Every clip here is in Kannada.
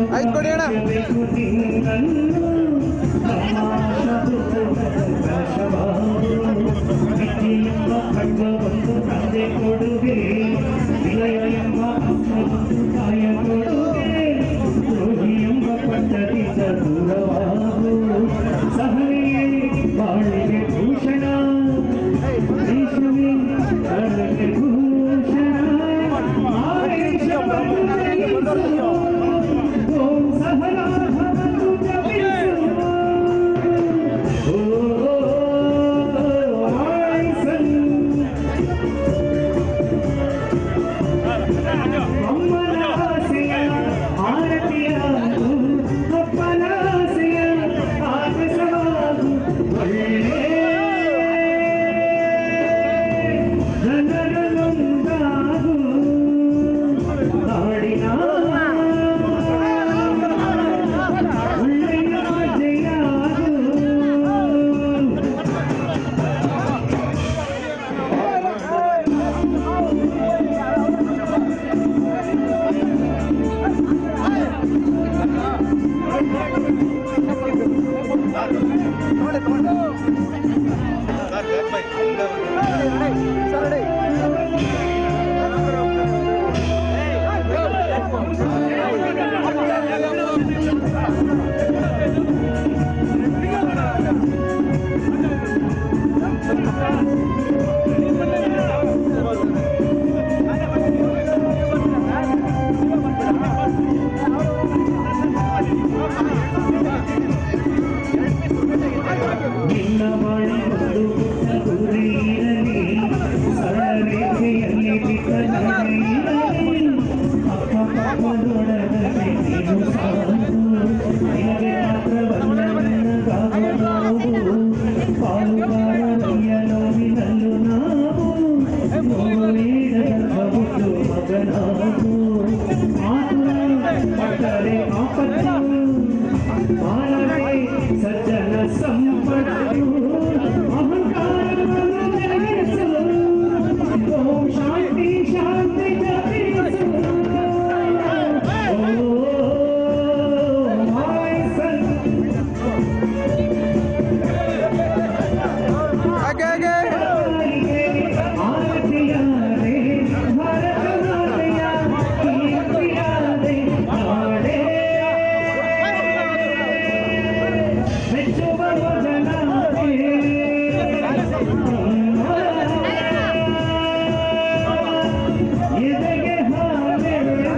ಆಯ್ತು ಕೊಡಿ ಅಣ್ಣ ತಂದೆ ಕೊಡುಗೆ ವಿಲಯ ಎಂಬ ಅಮ್ಮ ತಾಯ ಕೊಡುಗೆ ದ್ರೋಹಿ ಎಂಬ ಪದ್ಧತಿಸ ದೂರವಾಗು ಸಹನೆಯೇ ಬಾಳಿಗೆ ಭೂಷಣ ದೇಶವೇ ಕರಗೆ ಭೂಷಣ ಆವೇಶ ಬಂದೈಸು. ಓಂ ಸಹನಾಭವತು ಜಪಿಸು. ಓ ಆಯ್ಸನ್. ಅಮ್ಮನ ಆಸೆಯ ಆರತಿಯಾಗು ಅಪ್ಪನ ಆಸೆಯ ಆಗಸವಾಗು ಒಳ್ಳೆ ಜನರಲ್ಲೊಂದಾಗು ನಾಡಿನ ಒಳ್ಳೆಯ ಜಯಾಗು ನಿನ್ನ ಬಾಳಿ ಒಂದು ಪುಟ್ಟ ಗುರಿ ಇರಲಿ ಸರಳ ರೇಖೆಯಲ್ಲಿ ಬಿಟ್ಟ ನಡೆ ಇರಲಿ ಅಪ್ಪ ಪಾಪ ನೋಡದಂತೆ ನೀನು ಸಾಕು ನಿನಗೆ ಮಾತ್ರವಲ್ಲ ನನಗಾಗಬಹುದು ಪಾಲುಗಾರರಿಯ ನೋವಿನಲ್ಲೂ ನಾವು ನೋವೇದ ಬಿಟ್ಟು ಮಗನಾಗು ಆತುರ ಪಟ್ಟರೆ ಆಪತ್ತು ಮಾನವೇ ಸಜ್ಜನ ಸಂಪತ್ತು ಅಹಂಕಾರವನ್ನು ಜಯಿಸು ಓಂ ಶಾಂತಿ ಶಾಂತಿ ಜಪಿಸು ಓಂ ಆಯ್ಸನ್ ಹಾಗೆ ಹಾಗೆ ಆರತಿಯಾದೆ ಭಾರತ ಮಾತೆಯ ಕೀರ್ತಿಯಾದೆ ನಾಡೆ ಮೆಚ್ಚುವ ಮೊದಲಾದೆ ಎದೆಗೆ ಹಾಗೆ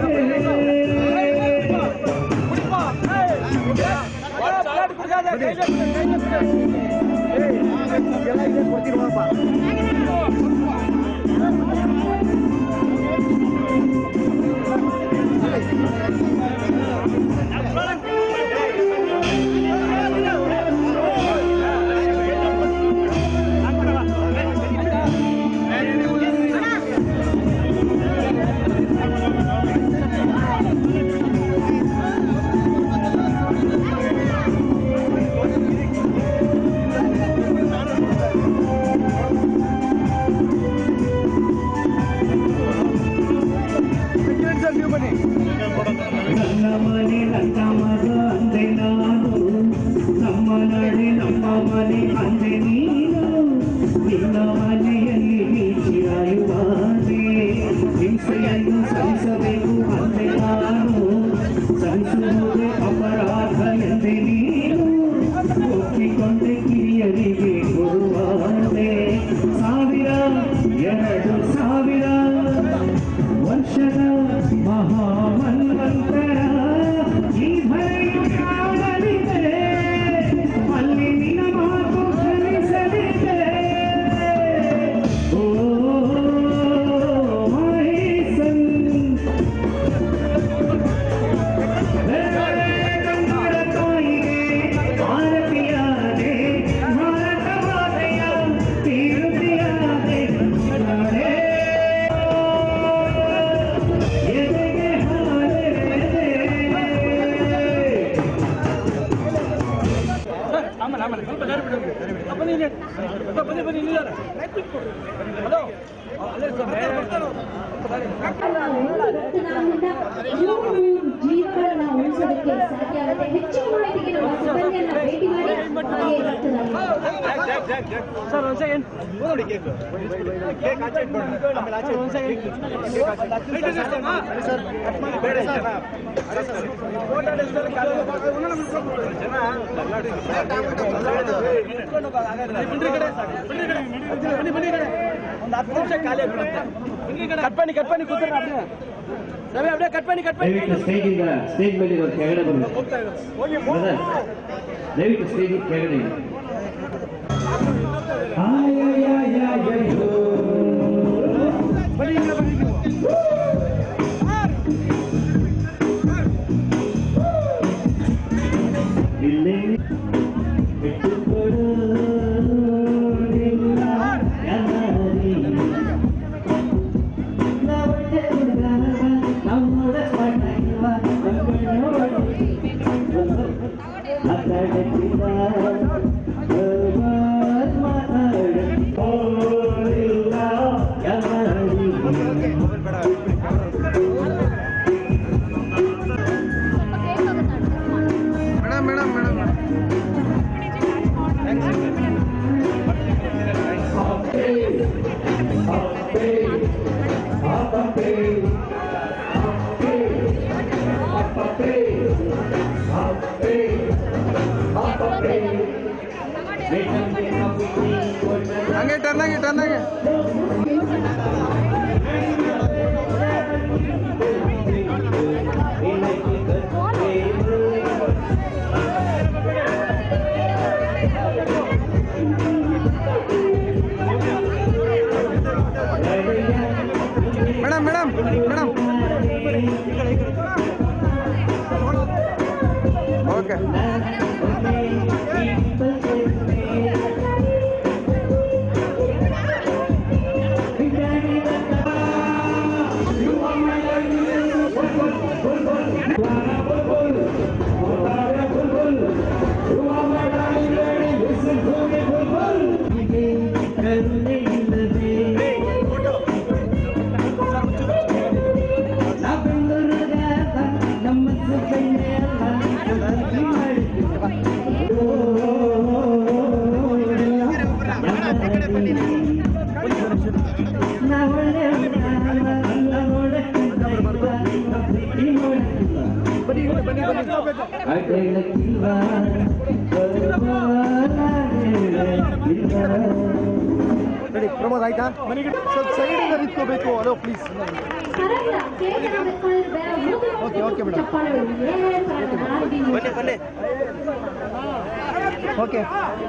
ನನ್ನ ಮನೆ ನನ್ನ ಮಗ ಅಂದೆ ನಾನು ನಮ್ಮ ನಡೆ ನಮ್ಮ ಮನೆ ಅಂದೆ ನೀನು ನಿನ್ನ ಮನೆಯಲ್ಲಿ ನೀ ಚಿರಾಯುವಾದೆ ಹಿಂಸೆಯನ್ನು ಸಹಿಸಬೇಕು ಅಂದೆ ನಾನು ಸಹಿಸುವುದೇ ಅಪರಾಧ ಎಂದೆ ನೀನು ಒಪ್ಪಿಕೊಂಡೆ ಕಿರಿಯರಿಗೆ ಕೊಡುವಾದೆ ಸಾವಿರ ಎರಡು ಸಾವಿರ ವರ್ಷದ ಮಹಾಮನ್ವಂತರ ಈ ಭಯು ಕಾಣಲಿದೆ ಅಲ್ಲಿ ನಿನ್ನ ಮಾತು ಫಲಿಸಲಿದೆ ಓ ಮಹೇಶನ್ ಕನ್ನಡ ತಾಯಿಗೆ ಭಾರತೀಯಾದೆ ಭಾರತ ಮಾತೆಯ ಕೀರ್ತಿಯಾದೆ ನಾಳೆ ಎದೆಗೆ ಹಾಲೆದೆ ಇವರು ಜೀವನ ಉಳಿಸಬೇಕು ಮಾಡೋದಕ್ಕೆ ಸಾಧ್ಯ ಆಗುತ್ತೆ ಹೆಚ್ಚಿನ ಮಾಹಿತಿಗೆ ನಮ್ಮ ಸಿಬ್ಬಂದಿಯನ್ನ ಭೇಟಿ ಮಾಡಿ ಹಾಗೆ ರಕ್ತದಾನ ಸರ್ ಒಂದು ಸೆಕೆಂಡ್ ನೋಡಿ ಕೇಕ್ ಕೇಕ್ ಆಚೆ ಇಟ್ಕೊಂಡು ಆಮೇಲೆ ಆಚೆ ಒಂದು ಸೆಕೆಂಡ್ ಸರ್ ಬೇಡ ಸರ್ ಫೋಟೋ ಹಿಡಿಸ್ತಾರೆ ಕಾಲು ಜನ ಬನ್ನಿ ಕಡೆ ಬನ್ನಿ ಬನ್ನಿ ಕಡೆ ಒಂದು ಹತ್ತು ನಿಮಿಷ ಖಾಲಿ ಆಗ್ಬಿಡುತ್ತೆ ಕಟ್ ಬನ್ನಿ ಕಟ್ ಬನ್ನಿ ಕೂತ್ರೆ ಅಬ್ಡೆ ರವಿ ಅಬ್ಡೆ ಕಟ್ ಬನ್ನಿ ಕಟ್ ಬನ್ನಿ ದಯವಿಟ್ಟು ಸ್ಟೇಜಿಂದ ಸ್ಟೇಜ್ ಮೇಲೆ ಇರೋ ಕೆಳಗಡೆ ಬರಬೇಕು ಹೋಗ್ತಾ ಇರೋದು ಹೋಗಿ ಬ್ರದರ್ ದಯವಿಟ್ಟು ಸ್ಟೇಜ್ ಕೆಳಗಡೆ ಇರಿ. ಆಯಾಯಾಯಾಯೋ. ಬನ್ನಿ ಈ ಕಡೆ ಬನ್ನಿ ನೀವು. ಇಲ್ಲೇ ಬಿಟ್ಟುಕೊಡು ನಿನ್ನ ಯಾರಿ. ನವಳೆ ಹುಡುಗ, ನಮ್ಮೊಡ ಪಟಯುವ, ನಮ್ಮನ್ನು ಮಾತಾಡುತ್ತಿದ್ದ, ಓ ಮಾತಾಡು, ಓ ಇಲ್ಲ ಯಾರಿ. ಮೇಡಮ್ ಮೇಡಮ್ ಮೇಡಮ್ ಹಂಗೆ ಟರ್ನ್ ಆಗಿ ಟರ್ನ್ ಆಗಿ ಮೇಡಮ್ ಮೇಡಮ್ ಮೇಡಮ್ ಓಕೆ ಕರುಣೆ ಇಲ್ಲದೆ ನಾ ಬೆಂಗಳೂರಾಗ ನಮ್ಮ ಸುಬ್ಬಯ್ಯ ಅಲ್ಲ ಮಾಡ್ತೀವಿ ನಾವು ಒಳ್ಳೆ ರೆಡಿ ಪ್ರಮೋದ್ ಆಯ್ತಾ ಸ್ವಲ್ಪ ಸೈಡಿಂದ ನಿಂತ್ಕೋಬೇಕು ಹಲೋ ಪ್ಲೀಸ್ ಪರವಾಗಿಲ್ಲ ಕೇಳಿದ್ರೆ ಅದಕ್ಕೆ ಬೇರೆ ಮೂರು ಓಕೆ, ಓಕೆ, ಮೇಡಮ್. ಚಪ್ಪಾಳೆ ಹೊಡಿ. ಏನ್ ಪರವಾಗಿಲ್ಲ, ಮಾಡ್ತೀನಿ. ಬನ್ನಿ ಓಕೆ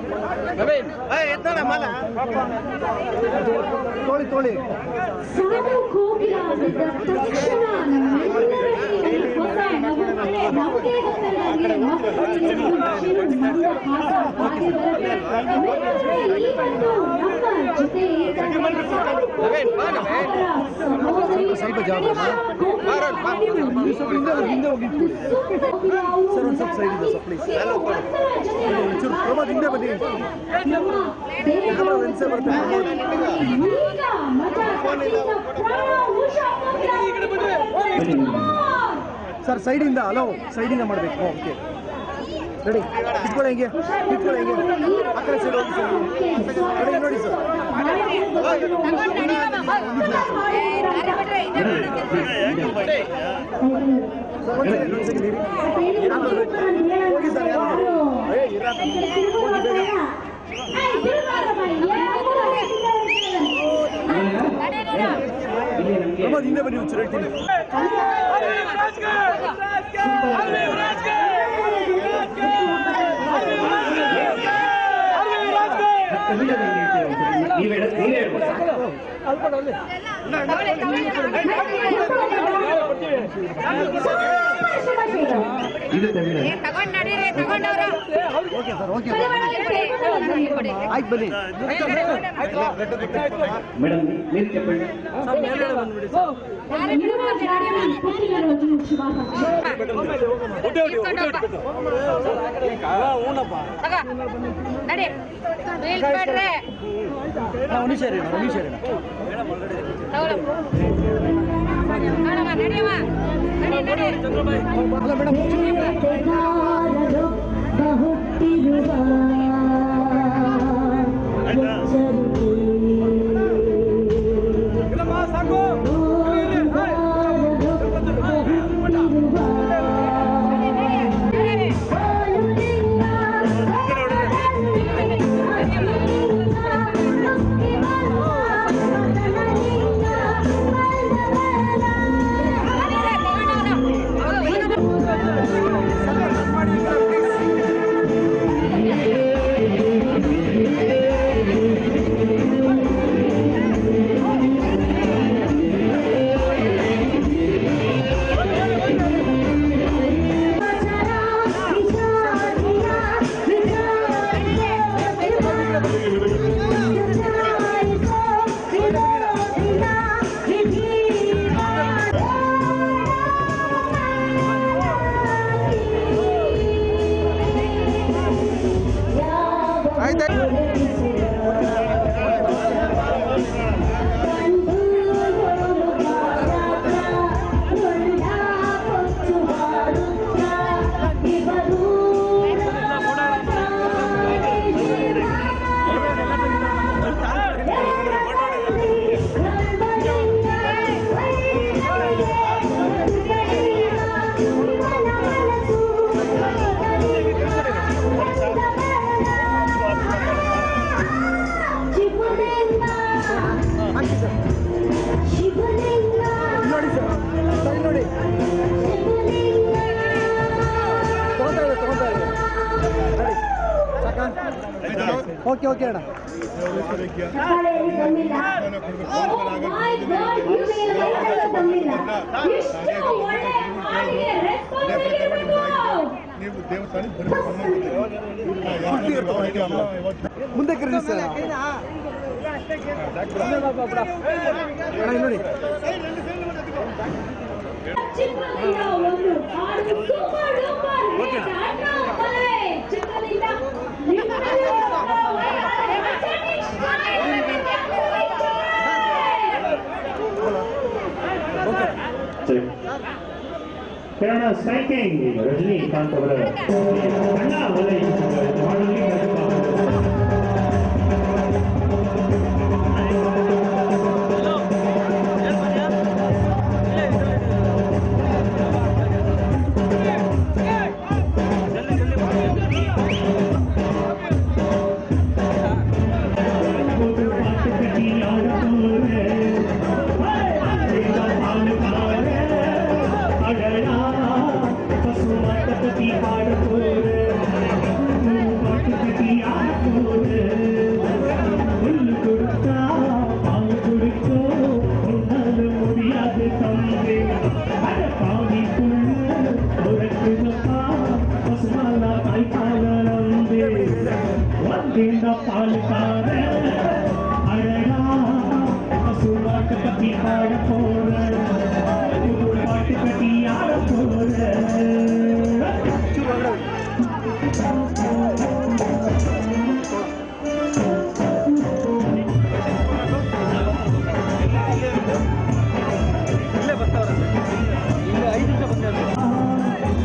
ತೋಳಿ ತೋಳಿ ಸಾಧು ಕೋಗಿಲ ಅಂದಿದ್ದ ತಕ್ಷಣ ನಮ್ಮೆಲ್ಲರಲ್ಲಿ ಹೊಸ ನಗು ನಮಗೆ ಗೊತ್ತಲ್ಲ ಅಲ್ಲಿ ಮಕ್ಕಳಿಗೆ ಖುಷಿನು ಮಂದ ಹಾಸ ಹಾಗೆ ಬರುತ್ತೆ ನಮ್ಮೆಲ್ಲರೂ ಈ ಒಂದು ನಮ್ಮ ಜೊತೆ ಇದ್ದಾರೆ ಸಾಧು ಕೋಗಿಲ ಅವರ ಸಹೋದರಿ ಸ್ವಲ್ಪ ಜಾಗ ನೀವು ಸ್ವಲ್ಪ ಹಿಂದೆ ಹೋಗಿ ಹಿಂದೆ ಹೋಗಿ ನಿಂತ್ಕೊಳ್ಳಿ ಸರ್ ಒಂದು ಸ್ವಲ್ಪ ಸೈಡ್ ಇದೆ ಸರ್ ಪ್ಲೀಸ್ ಒಂಚೂರು ಪ್ರಮೋದ್ ಹಿಂದೆ ಬನ್ನಿ ನಮ್ಮ ಕ್ಯಾಮ್ರಾ ಲೆನ್ಸೇ ಬರುತ್ತೆ ಈಗ ಮಜಾ ಕಟ್ಟಿದ ಪ್ರಾಣ ಉಷಾ ಸರ್ ಸೈಡಿಂದ ಹಲೋ ಸೈಡಿಂದ ಮಾಡಬೇಕು ಓಕೆ ರೆಡಿ ಇಟ್ಕೊಳ್ಳಿ ಹೆಂಗೆ ಇಟ್ಕೊಳ್ಳಿ ಹೆಂಗೆ ಆ ಕಡೆ ಸೈಡ್ ಹೋಗಿ ಸರ್ ರೆಡಿ ನೋಡಿ ಸರ್ ಸರ್ ಒಂದು ಸೆಕೆಂಡ್ ಒಂದು ಸೆಕೆಂಡ್ ಇರಿ ಹೋಗಿ ಸರ್ ಯಾರು ಏ ಇರಾಕ ಹೋಗಿ ಬೇಗ ಇಲ್ಲಿ ನಮಗೆ ಪ್ರಮೋದ್ ಹಿಂದೆ ಬನ್ನಿ ಒಂಚೂರು ಹೇಳ್ತೀನಿ ನೀವೇ ನೀವೇ ಹೇಳ್ಬೋದು ಇದು ತಮಿಳು ತಗೊಂಡ್ ನಡೀರಿ ತಗೊಂಡವ್ರು ಓಕೆ ಸರ್ ಓಕೆ ಆಯ್ತು ಬನ್ನಿ ಮೇಡಮ್ ನೀರು ಚಪ್ಪಳಿ ತಗ ನಡಿ ಬೀಳ್ಬೇಡ್ರಿ ಒಂದು ನಿಮಿಷ ಇರಿ ಒಂದು ನಿಮಿಷ ಇರಿ ತಗೊಳ್ಳು. ನೋಡಮ್ಮ ನಡಿಯಮ್ಮ ನಡಿ ನಡಿ ಅಲ್ಲ ಮೇಡಮ್ ಓಕೆ ಓಕೆ ಅಣ್ಣ ಶಾಲೆಯಲ್ಲಿ ಬಂದಿಲ್ಲ Oh my God, ಇವ್ರಿಗೆ ಎಲ್ಲರೂ ಬಂದಿಲ್ಲ ಎಷ್ಟು ಒಳ್ಳೆ ಹಾಡಿಗೆ ರೆಸ್ಪಾನ್ಸ್ ಇರಬೇಕು ನೀವು ದೇವಸ್ಥಾನಕ್ಕೆ ಬರಬೇಕು ಮುಂದೆ ಕರೀರಿ ಸರ್ ಅಣ್ಣ ಇಲ್ಲಿ ನೋಡಿ ಚಿತ್ರದಿಂದ ಒಂದು ಹಾಡು ಸೂಪರ್ ಡೂಪರ್ ಹಿಟ್ ಅಣ್ಣ ಬಲೆ ಚಿತ್ರದಿಂದ ನಿಮ್ಮೆಲ್ಲರ ಎನರ್ಜೆಟಿಕ್ ಸ್ಮೈಲ್ ಸರಿ ಕಿರಣ ಸ್ಟ್ರೈಕಿಂಗ್ ರಜನಿಕಾಂತ್ ಅವರ ಸಣ್ಣ ವಲಯ ಮಾಡಲಿ ಪಾಲ್ಕಾರ ಅಡಡ ಹಸುವಾಟ ಕಟ್ಟಿ ಹಾಡ ಪೋರ ಪಾಟ ಕಟ್ಟಿ ಆಡ ಪೋರ ಇಲ್ಲೇ ಬರ್ತಾವ್ರೆ ಇಲ್ಲಿ ಐದು ನಿಮಿಷ ಬಂದೆ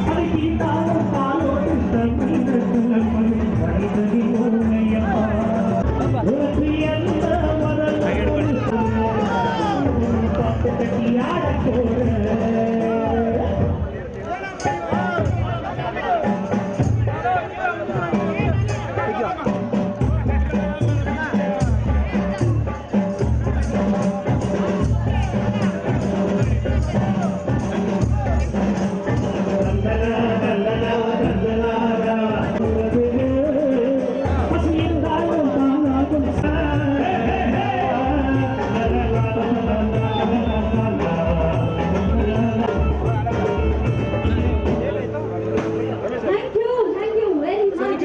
thank you thank you very much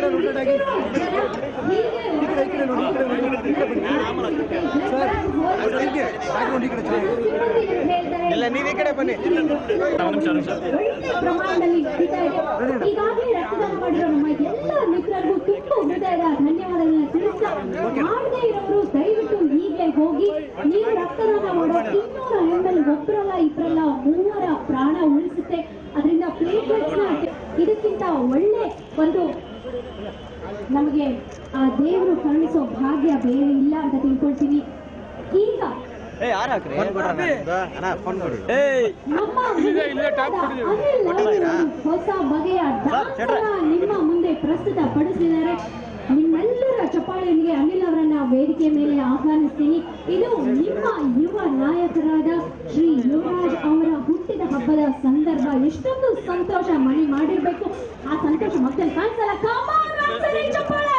ಇಲ್ಲ, ನೀವ್ ಈ ಕಡೆ ಬನ್ನಿ. ಪ್ರಮಾಣದಲ್ಲಿ ನಡೀತಾ ಇದೆ ಈಗಾಗಲೇ ರಕ್ತದಾನ ಮಾಡಿರೋ ನಮ್ಮ ಎಲ್ಲ ಮಿತ್ರರಿಗೂ ತುಂಬ ಹೃದಯದ ಧನ್ಯವಾದಗಳನ್ನ ತಿಳಿಸ್ತಾ ಮಾಡದೇ ಇರೋರು ದಯವಿಟ್ಟು ಈಗಲೇ ಹೋಗಿ ನೀವು ರಕ್ತದಾನ ಮಾಡೋ ಇನ್ನೂರ ಎಂಬಲ್ ಒಬ್ಬರಲ್ಲ ಇಬ್ಬರಲ್ಲ ಮೂವರ ಪ್ರಾಣ ಉಳಿಸುತ್ತೆ ಅದರಿಂದ ಪ್ಲೇಟ್ಲೆಟ್ಸ್ ಇದಕ್ಕಿಂತ ಒಳ್ಳೆ ಒಂದು ನಮಗೆ ಆ ದೇವರು ಕರುಣಿಸೋ ಭಾಗ್ಯ ಬೇರೆ ಇಲ್ಲ ಅಂತ ತಿಳ್ಕೊಳ್ತೀನಿ ಈಗ ಏ ಯಾರು ಹಾಕ್ರಿ ಅಣ್ಣ ಫೋನ್ ಕೊಡಿ ಏಯ್ ನಮ್ಮ ಮಿತ್ರರಾದ ಅನಿಲ್ ಅವರು ಹೊಸ ಬಗೆಯ ದಾಸನ ನಿಮ್ಮ ಮುಂದೆ ಪ್ರಸ್ತುತ ಪಡಿಸಿದ್ದಾರೆ ನಿಮ್ಮೆಲ್ಲರ ಚಪ್ಪಾಳೆಯೊಂದಿಗೆ ಅನಿಲ್ ಅವರನ್ನ ವೇದಿಕೆ ಮೇಲೆ ಆಹ್ವಾನಿಸ್ತೀನಿ ಇದು ನಿಮ್ಮ ಯುವ ನಾಯಕರಾದ ಶ್ರೀ ಯುವರಾಜ್ ಅವರ ಹುಟ್ಟಿದ ಹಬ್ಬದ ಸಂದರ್ಭ ಎಷ್ಟೊಂದು ಸಂತೋಷ ಮಣಿ ಮಾಡಿರ್ಬೇಕು ಆ ಸಂತೋಷ ಮಕ್ಕಳು ಕಾಣಿಸಲ್ಲ ಕಾಮಾನ್ ರಾಮ್ಸರಿ ಚಪ್ಪಾಳೆ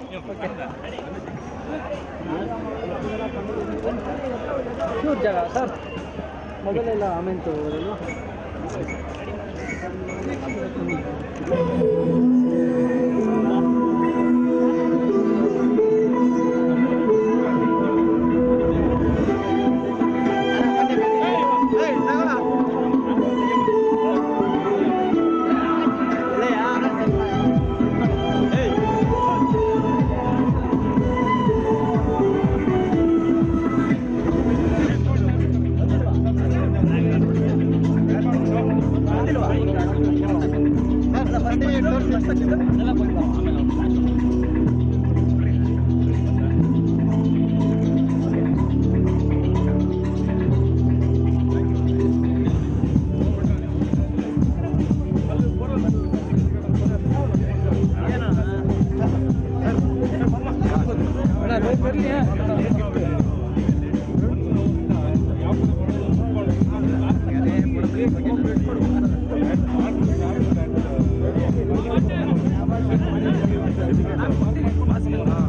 ಚೂರು ಜಾಗ ಸರ್ ಮೊಬೈಲ್ ಎಲ್ಲ ಆಮೇಲೆ ತಗೋಬೋದಲ್ವಾ ¡Vamos!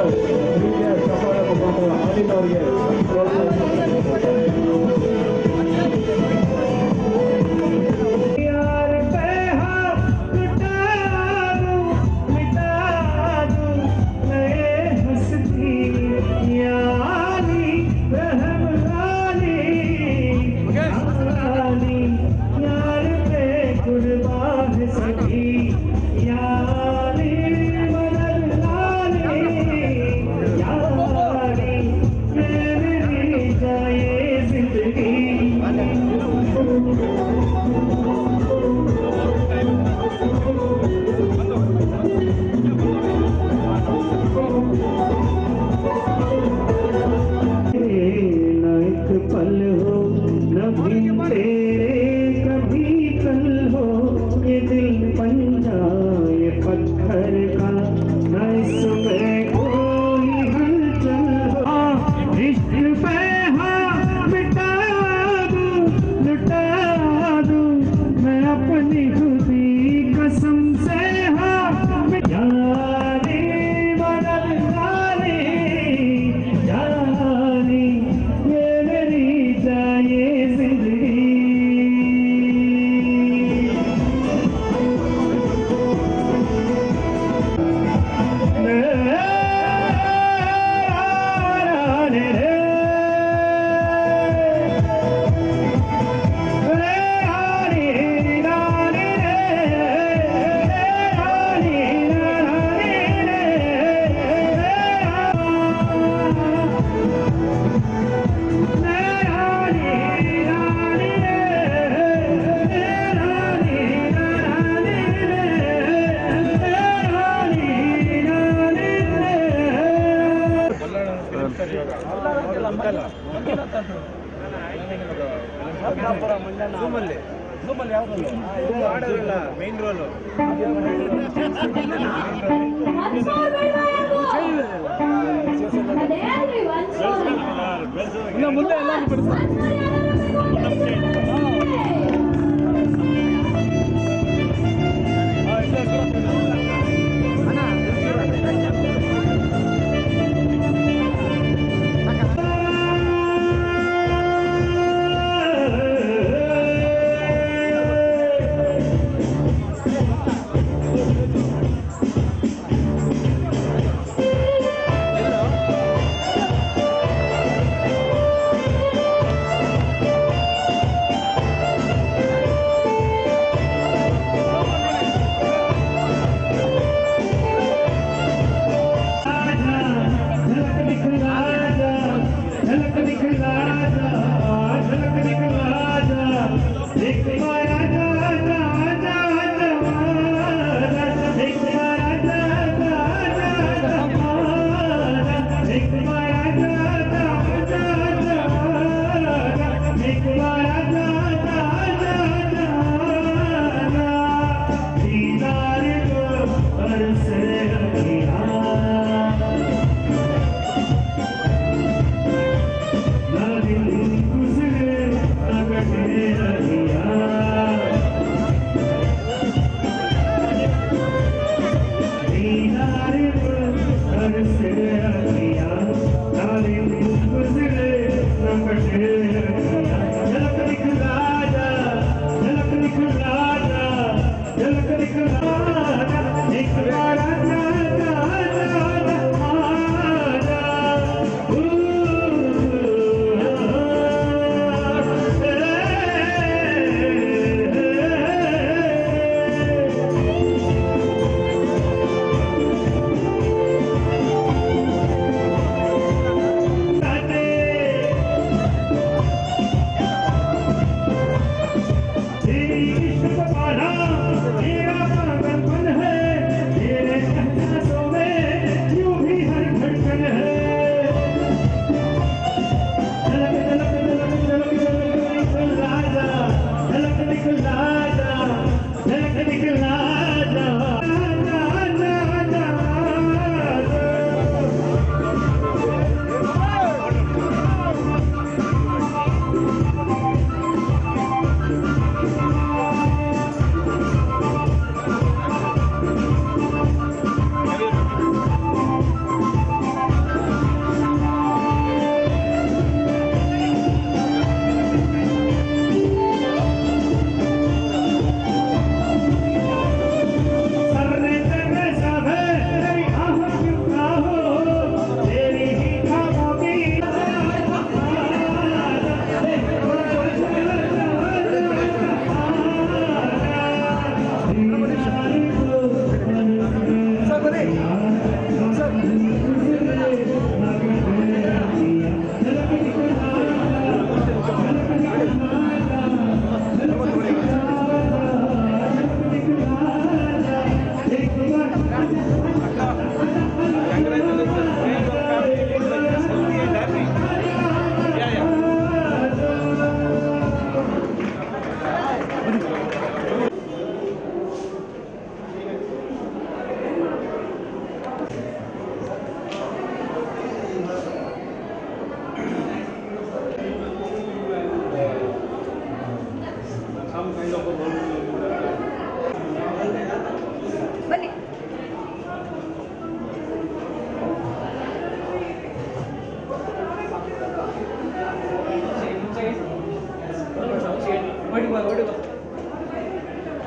ಹೀಗೆ ಚಪ್ಪಾಳೆ ಮುಖಾಂತರ ಅನಿಲ್ ಅವರಿಗೆ यार पे हाथ लुटा दूं, मिटा दूं, नए हंसती यानी रहम वाली वाली यार पे कुर्बान सभी यानी मदद लाली यारी मेरी जाए जिंदगी ना एक पल हो न भी तेरे कभी कल हो ये दिल पंजा ये पत्थर का न इसमें कोई हलचल हो इश्क पे हाँ मिटा दूं लुटा दूं मैं अपनी खुदी कसम से हाँ यारी मदद जानी जानी ये मेरी जाए जिंदगी ಝೂಮಲ್ಲಿ ಝೂಮಲ್ಲಿ ಯಾವ್ದು ಮಾಡೋದಿಲ್ಲ ಮೇನ್ ರೋಲು ಒಂದ್ ಸಾವಿರ ಬೇಡ್ವಾ ಯಾಕೋ? ಅದೇನ್ರಿ ಒಂದ್ ಸಾವಿರ? ಇನ್ನು ಮುಂದೆ ಎಲ್ಲ ಒಂದ್ ಸಾವಿರ ಯಾರಾದ್ರೂ ಬೇಕು? झलक दिखला जा झलक दिखला जा झलक दिखला जा एक माया जा जा जा जा एक माया जा जा जा जा एक माया जा जा जा जा एक माया जा जा जा जा दीदार को बरसे रखिया ना दिल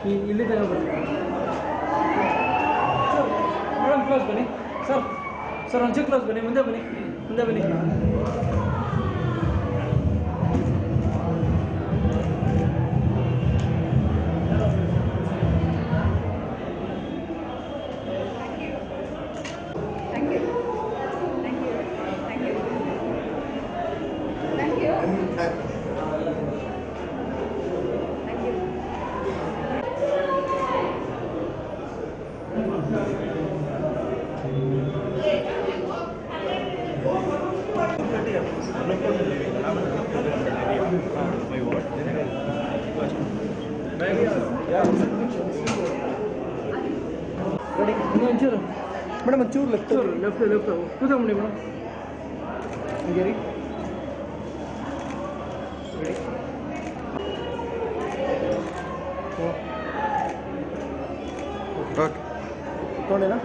ಈ- ಇಲ್ಲಿ ತನಕ ಬನ್ನಿ ಮೇಡಮ್ ಕ್ಲೋಸ್ ಬನ್ನಿ ಸರ್ ಸರ್ ಒಂಚೂರು ಕ್ಲೋಸ್ ಬನ್ನಿ ಮುಂದೆ ಬನ್ನಿ ಮುಂದೆ ಬನ್ನಿ ರೆಡಿ ಇನ್ನೂ ಒಂಚೂರು ಮೇಡಮ್ ಒಂಚೂರು ಲೆಫ್ಟ್ ಚೂರು ಲೆಫ್ಟ್ ಲೆಫ್ಟ್ ಕೂತ್ಕೊಂಬಿಡಿ ಮೇಡಮ್ ಹೀಗೆ ರೀ ರೆಡಿ ಓಕೆ ತೊಗೊಂಡೇನಾ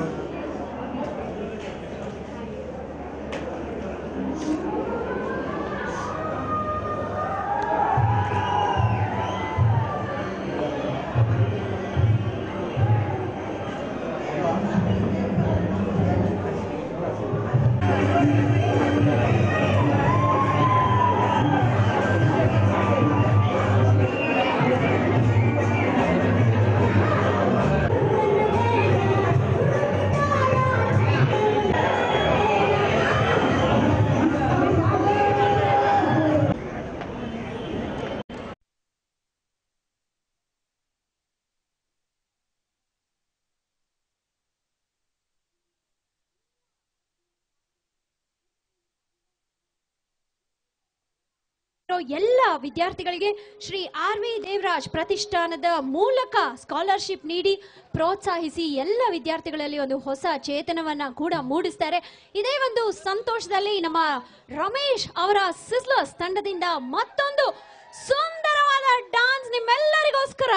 ಎಲ್ಲ ವಿದ್ಯಾರ್ಥಿಗಳಿಗೆ ಶ್ರೀ ಆರ್ ವಿ ದೇವರಾಜ್ ಪ್ರತಿಷ್ಠಾನದ ಮೂಲಕ ಸ್ಕಾಲರ್ಶಿಪ್ ನೀಡಿ ಪ್ರೋತ್ಸಾಹಿಸಿ ಎಲ್ಲ ವಿದ್ಯಾರ್ಥಿಗಳಲ್ಲಿ ಒಂದು ಹೊಸ ಚೇತನವನ್ನ ಕೂಡ ಮೂಡಿಸ್ತಾರೆ ಇದೇ ಒಂದು ಸಂತೋಷದಲ್ಲಿ ನಮ್ಮ ರಮೇಶ್ ಅವರ ಸಿಸ್ಲರ್ಸ್ ತಂಡದಿಂದ ಮತ್ತೊಂದು ಸುಂದರವಾದ ಡಾನ್ಸ್ ನಿಮ್ಮೆಲ್ಲರಿಗೋಸ್ಕರ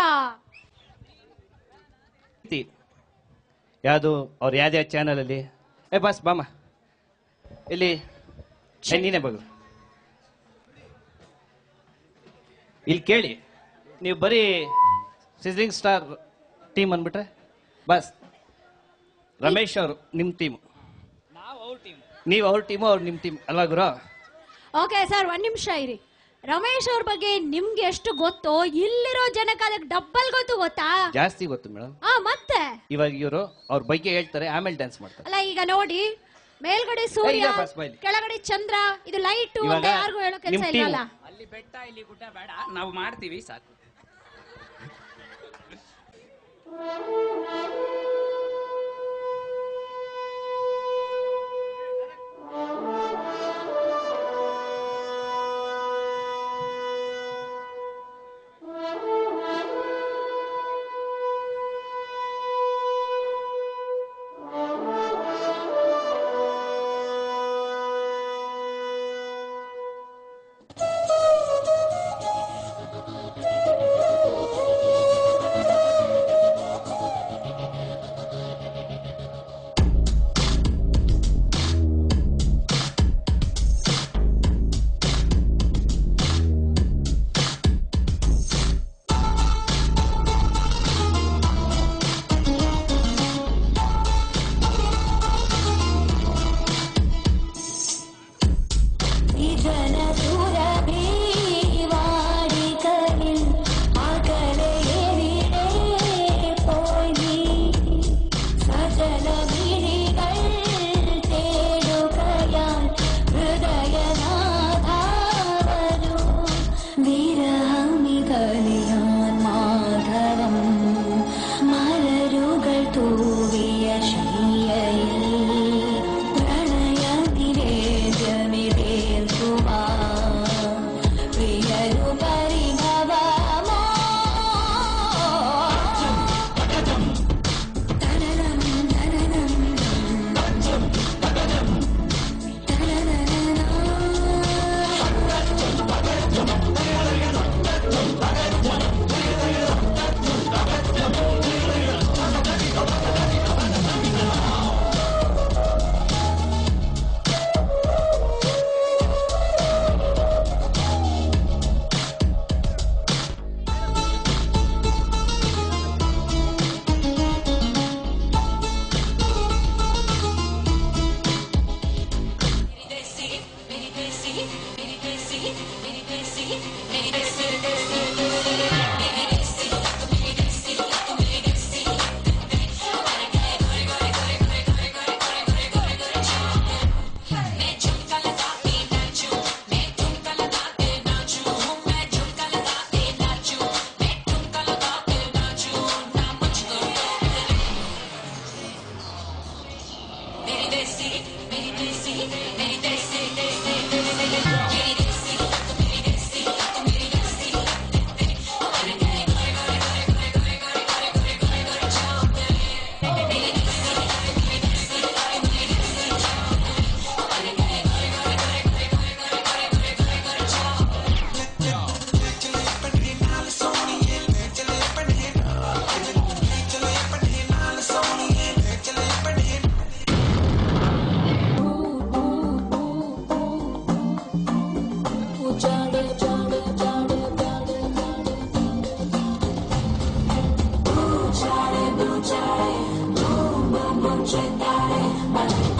ಯಾವುದು ಅವ್ರು ಯಾವ್ದು ಚಾನಲಲ್ಲಿ ಏ ಬಸ್ ಬಾಮ ಇಲ್ಲಿ ಏ, ನೀನೇ ಬಗು ಇಲ್ಲಿ ಕೇಳಿ ನೀವು ಬರೀ ಸಿಸ್ಲಿಂಗ್ ಸ್ಟಾರ್ ಟೀಮ್ ಅಂದ್ಬಿಟ್ರೆ ಬಸ್ ರಮೇಶ್ ಅವರು ನಿಮ್ಮ ಟೀಮು ನೀವು ಅವ್ರ ಟೀಮು ಅವ್ರು ನಿಮ್ಮ ಟೀಮ್ ಅಲ್ವಾ ಗುರು ಓಕೆ ಸರ್ ಒಂದ್ ನಿಮಿಷ ಇರಿ ರಮೇಶ್ ಅವ್ರ ಬಗ್ಗೆ ನಿಮ್ಗೆ ಎಷ್ಟು ಗೊತ್ತೋ ಇಲ್ಲಿರೋ ಜನಕ್ಕೆ ಅದಕ್ಕೆ ಡಬ್ಬಲ್ ಗೊತ್ತು ಗೊತ್ತಾ ಜಾಸ್ತಿ ಗೊತ್ತು ಮೇಡಮ್ ಆ ಮತ್ತೆ ಇವಾಗ ಇವರು ಅವ್ರ ಬಗ್ಗೆ ಹೇಳ್ತಾರೆ ಆಮೇಲೆ ಡ್ಯಾನ್ಸ್ ಮಾಡ್ತಾರೆ ಅಲ್ಲ ಈಗ ನೋಡಿ ಮೇಲ್ಗಡೆ ಸೂರ್ಯ ಈಗ ಬಸ್ ಬೈಲಿ. ಕೆಳಗಡೆ ಚಂದ್ರ ಇದು ಲೈಟ್ ಇವಾಗ ಅಂತ ಯಾರಿಗೂ ಹೇಳೋ ಕೆಲಸ ನಿಮ್ team. ಇಲ್ಲಲ್ಲ ಅಲ್ಲಿ ಬೆಟ್ಟ ಇಲ್ಲಿ ಗುಡ್ಡ ಬೇಡ ನಾವು ಮಾಡ್ತೀವಿ ಸಾಕು Jedi, my